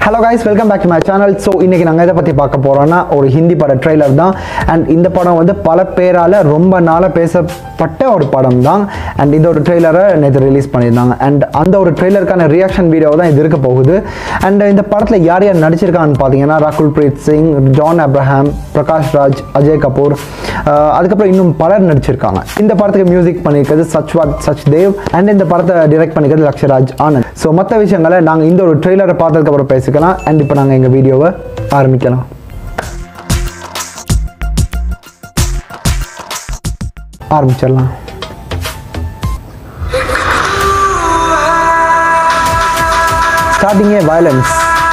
Hello guys welcome back to my channel so இன்றைக்கி நாங்கள் எதை பற்றி பார்க்க போகிறோம்னா ஒரு ஹிந்தி பட ட்ரெய்லர் தான் அண்ட் இந்த படம் வந்து பல பேரால் ரொம்ப நாளாக பேசப்பட்ட ஒரு படம் தான் அண்ட் இந்த ஒரு ட்ரெய்லரை நேற்று ரிலீஸ் பண்ணியிருந்தாங்க அண்ட் அந்த ஒரு ட்ரெய்லருக்கான ரியாக்ஷன் வீடியோ தான் இது இருக்க போகுது அண்ட் இந்த படத்தில் யார் யார் நடிச்சிருக்காங்கன்னு பார்த்தீங்கன்னா ராகுல் பிரீத் சிங் ஜான் அப்ரஹாம் பிரகாஷ் ராஜ் அஜய் கபூர் அஹ் அதுக்கப்புறம் இன்னும் பலர் நடிச்சிருக்காங்க இந்த படத்துக்கு மியூசிக் பண்ணியிருக்கிறது சச்வாத் சச் தேவ் அண்ட் இந்த படத்தை டிரெக்ட் பண்ணிக்கிறது லக்ஷராஜ் ஆனந்த் ஸோ மற்ற விஷயங்களை நாங்கள் இந்த ஒரு ட்ரெய்லரை பார்த்ததுக்கப்புறம் பேசிக்கலாம் அண்ட் இப்போ நாங்கள் எங்கள் வீடியோவை ஆரம்பிக்கலாம் ஆரம்பிச்சிடலாம் ஸ்டார்டிங்கே வயலன்ஸ்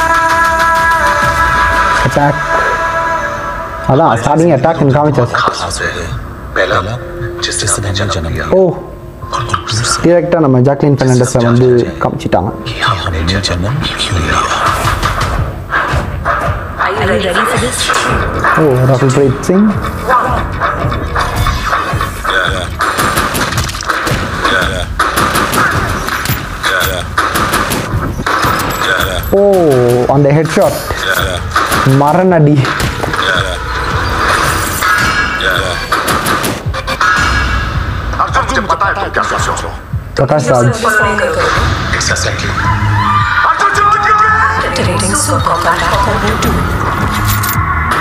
அட்டாக் அதான் ஸ்டார்டிங் அட்டாக் காமிச்சாச்சு कहाँ से है पहला जिसने हमें जन्म दिया ஓ और दूसरा டிரெக்டாக நம்ம ஜாக்லின் ஃபெர்னாண்டஸை வந்து காமிச்சிட்டாங்க कि हमने जन्म क्यों लिया Are you ready for this? ஓ ராகுல் பிரீத் சிங் ஓ அந்த ஹெட்ஷாட் மரணடி अर्जुन मुझे पता है तुम क्या सोच रहे हो பிரகாஷ் ராஜ் ऐसा सैकल अर्जुन जी क्यों रे? Activating Super Combat Combo 2.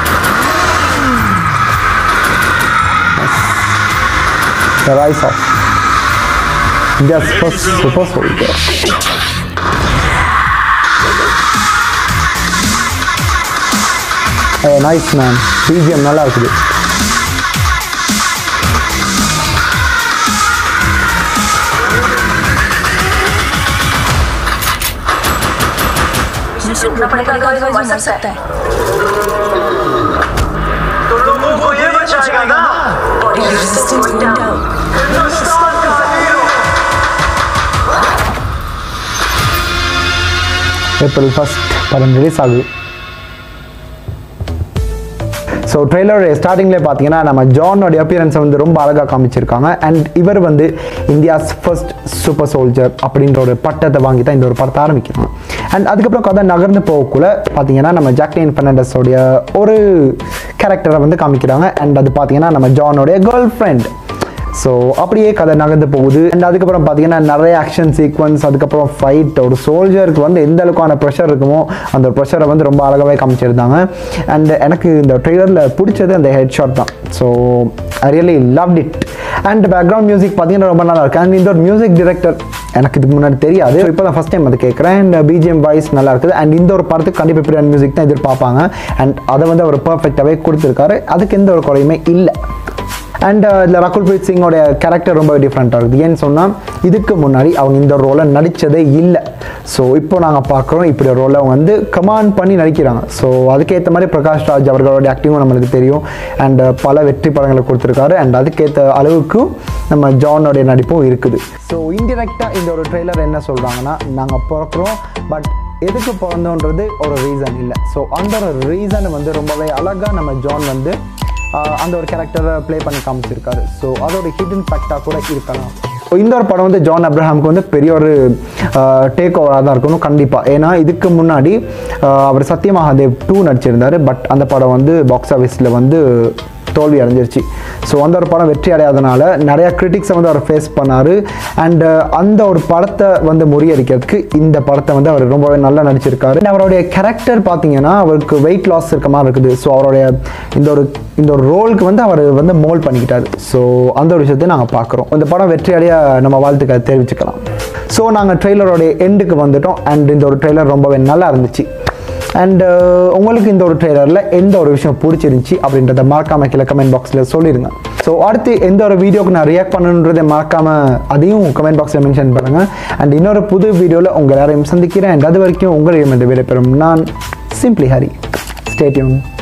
The Rise of India's first super soldier. Hey, nice man. BGM நல்லா இருக்குது मुझे उठना पड़ेगा कोई मर सकता है तुम लोगों को ये बचाएगा ना Body resistance going down. Hindustan का हीरो ஏப்ரல் ஃபர்ஸ்ட் படம் ரிலீஸ் ஆகுது ஸோ ட்ரெய்லர் ஸ்டார்டிங்லேயே பார்த்தீங்கன்னா நம்ம ஜானோட அப்பியரன்ஸை வந்து ரொம்ப அழகாக காமிச்சிருக்காங்க அண்ட் இவர் வந்து இந்தியாஸ் ஃபர்ஸ்ட் சூப்பர் சோல்ஜர் அப்படின்ற ஒரு பட்டத்தை வாங்கி தான் இந்த ஒரு படத்தை ஆரம்பிக்கிறாங்க அண்ட் அதுக்கப்புறம் கதை நகர்ந்து போகக்குள்ள பார்த்தீங்கன்னா நம்ம ஜாக்லின் ஃபெர்னாண்டஸோடைய ஒரு கேரக்டரை வந்து காமிக்கிறாங்க அண்ட் அது பார்த்தீங்கன்னா நம்ம ஜானோடைய கேர்ள் ஃப்ரெண்ட் ஸோ அப்படியே கதை நகர்ந்து போகுது அண்ட் அதுக்கப்புறம் பார்த்தீங்கன்னா நிறைய ஆக்ஷன் சீக்வன்ஸ் அதுக்கப்புறம் ஃபைட் ஒரு சோல்ஜருக்கு வந்து எந்த அளவுக்கான ப்ரெஷர் இருக்குமோ அந்த ப்ரெஷரை வந்து ரொம்ப அழகாகவே காமிச்சிருந்தாங்க அண்ட் எனக்கு இந்த ட்ரெய்லரில் பிடிச்சது அந்த ஹெட் ஷாட் தான் so I really love it and background music பார்த்தீங்கன்னா ரொம்ப நல்லா இருக்கு அண்ட் இந்த ஒரு மியூசிக் டிரெக்டர் எனக்கு இதுக்கு முன்னாடி தெரியாது இப்போ தான் ஃபஸ்ட் டைம் அது கேட்குறேன் அண்ட் பிஜிஎம் வாய்ஸ் நல்லா இருக்குது அண்ட் இந்த ஒரு படத்துக்கு கண்டிப்பாக இப்படியான மியூசிக் தான் எதிர்பார்ப்பாங்க அண்ட் அதை வந்து அவர் பர்ஃபெக்டாகவே கொடுத்துருக்காரு அதுக்கு எந்த ஒரு குறையுமே இல்லை அண்ட் இதில் ரகுல் பிரீத் சிங்கோடைய கேரக்டர் ரொம்ப டிஃப்ரெண்ட்டாக இருக்குது ஏன்னு சொன்னால் இதுக்கு முன்னாடி அவங்க இந்த ரோலை நடித்ததே இல்லை ஸோ இப்போ நாங்கள் பார்க்குறோம் இப்படி ஒரு ரோலை அவங்க வந்து கமாண்ட் பண்ணி நடிக்கிறாங்க ஸோ அதுக்கேற்ற மாதிரி பிரகாஷ் ராஜ் அவர்களோட ஆக்டிங்கும் நம்மளுக்கு தெரியும் அண்ட் பல வெற்றி படங்களை கொடுத்துருக்காரு அண்ட் அதுக்கேற்ற அளவுக்கு நம்ம ஜானோடைய நடிப்பும் இருக்குது ஸோ இன்டிரெக்டாக இந்த ஒரு ட்ரெய்லர் என்ன சொல்கிறாங்கன்னா நாங்கள் பிறக்கிறோம் பட் எதுக்கு பிறந்தோன்றது ஒரு ரீசன் இல்லை ஸோ அந்த ஒரு ரீசனை வந்து ரொம்பவே அழகாக நம்ம ஜான் வந்து ஆஹ் அந்த ஒரு கேரக்டரை ப்ளே பண்ணி காமிச்சிருக்காரு ஸோ அதோட ஹிடன் ஃபேக்டாக கூட இருக்கலாம் ஸோ இந்த ஒரு படம் வந்து ஜான் அப்ரஹாமுக்கு வந்து பெரிய ஒரு டேக் ஓவராக தான் இருக்கணும் கண்டிப்பாக ஏன்னா இதுக்கு முன்னாடி ஆஹ் அவர் சத்யமகாதேவ் டூ நடிச்சிருந்தாரு பட் அந்த படம் வந்து பாக்ஸ் ஆஃபீஸில் வந்து தோல்வி அடைஞ்சிருச்சு ஸோ அந்த ஒரு படம் வெற்றி அடையாதனால நிறைய கிரிட்டிக்ஸை வந்து அவர் ஃபேஸ் பண்ணார் அண்டு அந்த ஒரு படத்தை வந்து முறியடிக்கிறதுக்கு இந்த படத்தை வந்து அவர் ரொம்பவே நல்லா நடிச்சிருக்காரு And அவருடைய கேரக்டர் பார்த்தீங்கன்னா அவருக்கு வெயிட் லாஸ் இருக்க மாதிரி இருக்குது ஸோ அவருடைய இந்த ஒரு இந்த ஒரு ரோலுக்கு வந்து அவர் வந்து மோல்ட் பண்ணிக்கிட்டாரு ஸோ அந்த ஒரு விஷயத்தை நாங்கள் பார்க்குறோம் இந்த படம் வெற்றி அடைய நம்ம வாழ்த்துக்களை தெரிவிச்சுக்கலாம் ஸோ நாங்கள் ட்ரெய்லரோடைய எண்டுக்கு வந்துட்டோம் அண்ட் இந்த ஒரு ட்ரெய்லர் ரொம்பவே நல்லா இருந்துச்சு அண்ட் உங்களுக்கு இந்த ஒரு ட்ரெய்லரில் எந்த ஒரு விஷயம் பிடிச்சிருந்துச்சி அப்படின்றத மறக்காம கீழே கமெண்ட் பாக்ஸில் சொல்லிடுங்க ஸோ அடுத்து எந்த ஒரு வீடியோக்கு நான் ரியாக்ட் பண்ணணுன்றதை மறக்காம அதையும் கமெண்ட் பாக்ஸில் மென்ஷன் பண்ணுங்கள் அண்ட் இன்னொரு புது வீடியோவில் உங்கள் எல்லாரையும் சந்திக்கிறேன் அண்ட் அது வரைக்கும் உங்களையும் இந்த விடைபெறும் நான் சிம்பிளி ஹரி ஸ்டேட்யூன்